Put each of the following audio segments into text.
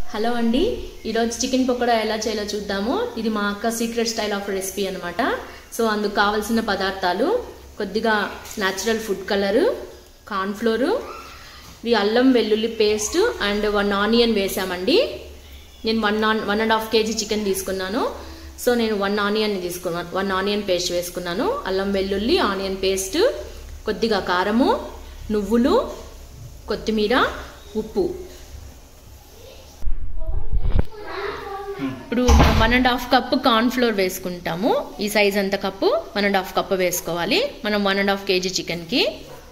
hello అండి ఈరోజు chicken pakoda ఎలా చేయాలో చూద్దాము ఇది మా అక్క సీక్రెట్ స్టైల్ ఆఫ్ రెసిపీ అనమాట సో అందుకు కావాల్సిన పదార్థాలు కొద్దిగా న్యాచురల్ ఫుడ్ కలరు కార్న్ఫ్లోరు ఇది అల్లం వెల్లుల్లి పేస్ట్ అండ్ వన్ ఆనియన్ వేసామండి నేను వన్ ఆన్ one and half KG chicken తీసుకున్నాను సో నేను వన్ ఆనియన్ తీసుకున్నాను వన్ ఆనియన్ పేస్ట్ వేసుకున్నాను అల్లం వెల్లుల్లి ఆనియన్ పేస్ట్ కొద్దిగా కారము నువ్వులు కొత్తిమీర ఉప్పు ఇప్పుడు మనం one and half cup corn flour వేసుకుంటాము ఈ సైజ్ అంత cup one and half cup వేసుకోవాలి మనం వన్ అండ్ హాఫ్ కేజీ చికెన్కి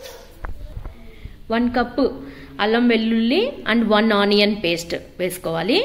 వన్ కప్పు అల్లం వెల్లుల్లి అండ్ వన్ ఆనియన్ పేస్ట్ వేసుకోవాలి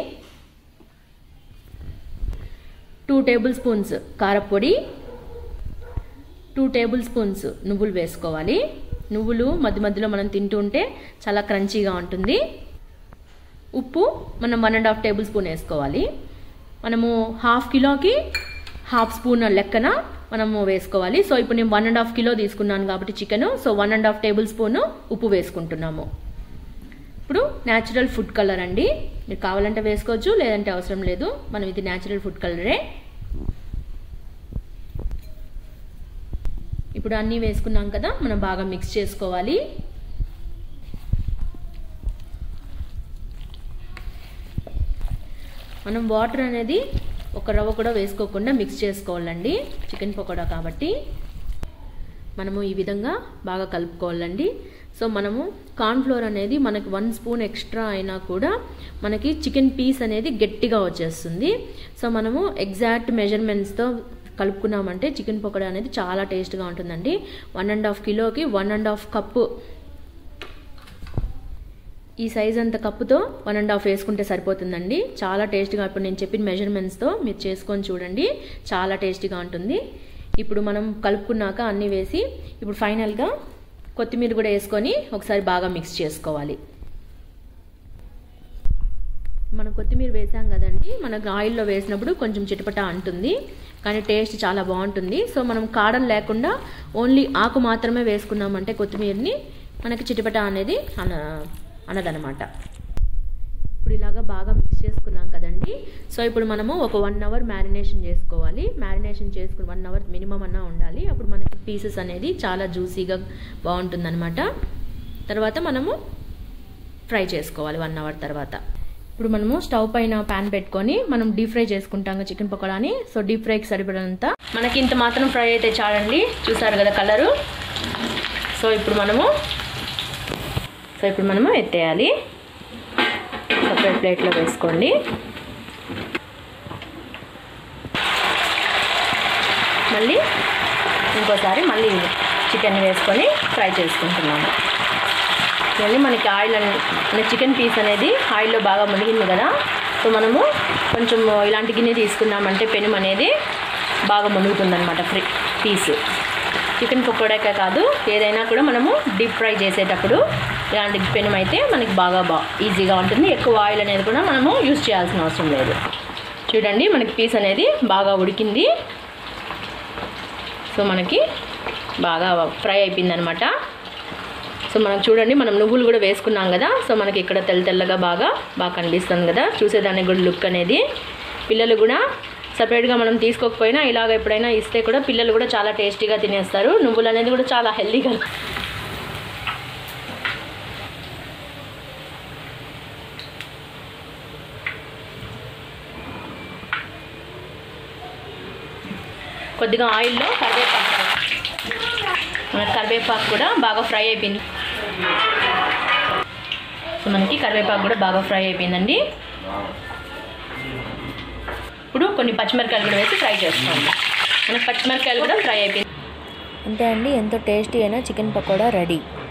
టూ టేబుల్ స్పూన్స్ కారపొడి టూ టేబుల్ స్పూన్స్ నువ్వులు వేసుకోవాలి నువ్వులు మధ్య మధ్యలో మనం తింటూ ఉంటే చాలా క్రంచీగా ఉంటుంది ఉప్పు మనం one and half tablespoon వేసుకోవాలి మనము హాఫ్ కిలోకి హాఫ్ స్పూన్ లెక్కన మనము వేసుకోవాలి సో ఇప్పుడు నేను వన్ అండ్ హాఫ్ కిలో తీసుకున్నాను కాబట్టి chicken so one and half tablespoon ఉప్పు వేసుకుంటున్నాము ఇప్పుడు న్యాచురల్ ఫుడ్ కలర్ అండి మీరు కావాలంటే వేసుకోవచ్చు లేదంటే అవసరం లేదు మనం ఇది న్యాచురల్ ఫుడ్ కలరే ఇప్పుడు అన్నీ వేసుకున్నాం కదా మనం బాగా మిక్స్ చేసుకోవాలి మనం వాటర్ అనేది ఒక రవ్వ కూడా వేసుకోకుండా మిక్స్ చేసుకోవాలండి చికెన్ పకోడా కాబట్టి మనము ఈ విధంగా బాగా కలుపుకోవాలండి సో మనము కార్న్ఫ్లోర్ అనేది మనకి వన్ స్పూన్ ఎక్స్ట్రా అయినా కూడా మనకి చికెన్ పీస్ అనేది గట్టిగా వచ్చేస్తుంది సో మనము ఎగ్జాక్ట్ మెజర్మెంట్స్తో కలుపుకున్నామంటే చికెన్ పకోడా అనేది చాలా టేస్ట్గా ఉంటుందండి వన్ అండ్ హాఫ్ కిలోకి వన్ అండ్ హాఫ్ కప్పు ఈ సైజ్ అంత కప్పుతో వన్ అండ్ హాఫ్ వేసుకుంటే సరిపోతుందండి చాలా టేస్ట్గా ఇప్పుడు నేను చెప్పిన మెజర్మెంట్స్తో మీరు చేసుకొని చూడండి చాలా టేస్టీగా ఉంటుంది ఇప్పుడు మనం కలుపుకున్నాక అన్నీ వేసి ఇప్పుడు ఫైనల్గా కొత్తిమీర కూడా వేసుకొని ఒకసారి బాగా మిక్స్ చేసుకోవాలి మనం కొత్తిమీర వేసాం కదండి మనకు ఆయిల్లో వేసినప్పుడు కొంచెం చిటపట అంటుంది కానీ టేస్ట్ చాలా బాగుంటుంది సో మనం కాడం లేకుండా ఓన్లీ ఆకు మాత్రమే వేసుకున్నామంటే కొత్తిమీరని మనకి చిటపట అనేది అన అన్నదనమాట ఇప్పుడు ఇలాగా బాగా మిక్స్ చేసుకున్నాం కదండి సో ఇప్పుడు మనము ఒక వన్ అవర్ మ్యారినేషన్ చేసుకోవాలి మ్యారినేషన్ చేసుకుని వన్ అవర్ మినిమం అన్నా ఉండాలి అప్పుడు మనకి పీసెస్ అనేది చాలా జ్యూసీగా బాగుంటుందన్నమాట తర్వాత మనము ఫ్రై చేసుకోవాలి వన్ అవర్ తర్వాత ఇప్పుడు మనము స్టవ్ పైన ప్యాన్ పెట్టుకొని మనం డీప్ ఫ్రై చేసుకుంటాం చికెన్ పకోడాని సో డీప్ ఫ్రైకి సరిపడంత మనకి ఇంత మాత్రం ఫ్రై అయితే చాలండి చూసారు కదా కలరు సో ఇప్పుడు మనము సో ఇప్పుడు మనము ఎత్తేయాలి సపరేట్ ప్లేట్లో వేసుకోండి మళ్ళీ ఇంకోసారి మళ్ళీ చికెన్ వేసుకొని ఫ్రై చేసుకుంటున్నాము మళ్ళీ మనకి ఆయిల్ అనే చికెన్ పీస్ అనేది ఆయిల్లో బాగా మునిగింది కదా సో మనము కొంచెం ఇలాంటి గిన్నె తీసుకున్నామంటే పెనుము అనేది బాగా మునుగుతుంది అనమాట ఫ్రీ పీస్ చికెన్ పకోడాకే కాదు ఏదైనా కూడా మనము డీప్ ఫ్రై చేసేటప్పుడు ఇలాంటి పెనం అయితే మనకి బాగా బా ఈజీగా ఉంటుంది ఎక్కువ ఆయిల్ అనేది కూడా మనము యూజ్ చేయాల్సిన అవసరం లేదు చూడండి మనకి పీస్ అనేది బాగా ఉడికింది సో మనకి బాగా ఫ్రై అయిపోయింది అనమాట సో మనం చూడండి మనం నువ్వులు కూడా వేసుకున్నాం కదా సో మనకి ఇక్కడ తెల్ల తెల్లగా బాగా బాగా కనిపిస్తుంది కదా చూసేదానికి కూడా లుక్ అనేది పిల్లలు కూడా సపరేట్గా మనం తీసుకోకపోయినా ఇలాగ ఎప్పుడైనా ఇస్తే కూడా పిల్లలు కూడా చాలా టేస్టీగా తినేస్తారు నువ్వులు అనేది కూడా చాలా హెల్దీగా కొద్దిగా ఆయిల్లో కరివేపాకు మన కరివేపాకు కూడా బాగా ఫ్రై అయిపోయింది సో మనకి కరివేపాకు కూడా బాగా ఫ్రై అయిపోయిందండి ఇప్పుడు కొన్ని పచ్చిమిరకాయలు కూడా వేసి ఫ్రై చేసుకోండి మనకి పచ్చిమిరకాయలు కూడా ఫ్రై అయిపోయింది అంతే అండి ఎంతో టేస్టీ అయిన చికెన్ పకోడా రెడీ